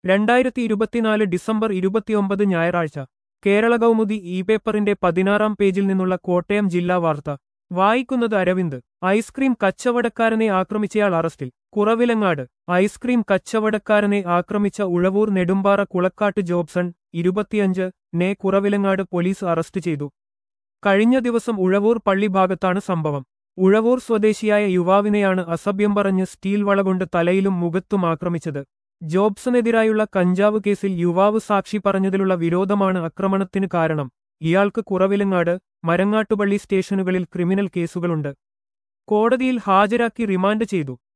രണ്ടായിരത്തി ഇരുപത്തിനാല് ഡിസംബർ ഇരുപത്തിയൊമ്പത് ഞായറാഴ്ച കേരള കൗമുദി ഇ പേപ്പറിന്റെ പതിനാറാം പേജിൽ നിന്നുള്ള കോട്ടയം ജില്ലാ വാർത്ത വായിക്കുന്നത് അരവിന്ദ് ഐസ്ക്രീം കച്ചവടക്കാരനെ ആക്രമിച്ചയാൾ അറസ്റ്റിൽ കുറവിലങ്ങാട് ഐസ്ക്രീം കച്ചവടക്കാരനെ ആക്രമിച്ച ഉഴവൂർ നെടുമ്പാറ കുളക്കാട്ട് ജോബ്സൺ ഇരുപത്തിയഞ്ച് നെ കുറവിലങ്ങാട് പോലീസ് അറസ്റ്റ് ചെയ്തു കഴിഞ്ഞ ദിവസം ഉഴവൂർ പള്ളി ഭാഗത്താണ് സംഭവം ഉഴവൂർ സ്വദേശിയായ യുവാവിനെയാണ് അസഭ്യം പറഞ്ഞ് സ്റ്റീൽ വളകൊണ്ട് തലയിലും മുഖത്തും ആക്രമിച്ചത് ജോബ്സണെതിരായുള്ള കഞ്ചാവ് കേസിൽ യുവാവ് സാക്ഷി പറഞ്ഞതിലുള്ള വിരോധമാണ് ആക്രമണത്തിന് കാരണം ഇയാൾക്ക് കുറവിലങ്ങാട് മരങ്ങാട്ടുപള്ളി സ്റ്റേഷനുകളിൽ ക്രിമിനൽ കേസുകളുണ്ട് കോടതിയിൽ ഹാജരാക്കി റിമാൻഡ് ചെയ്തു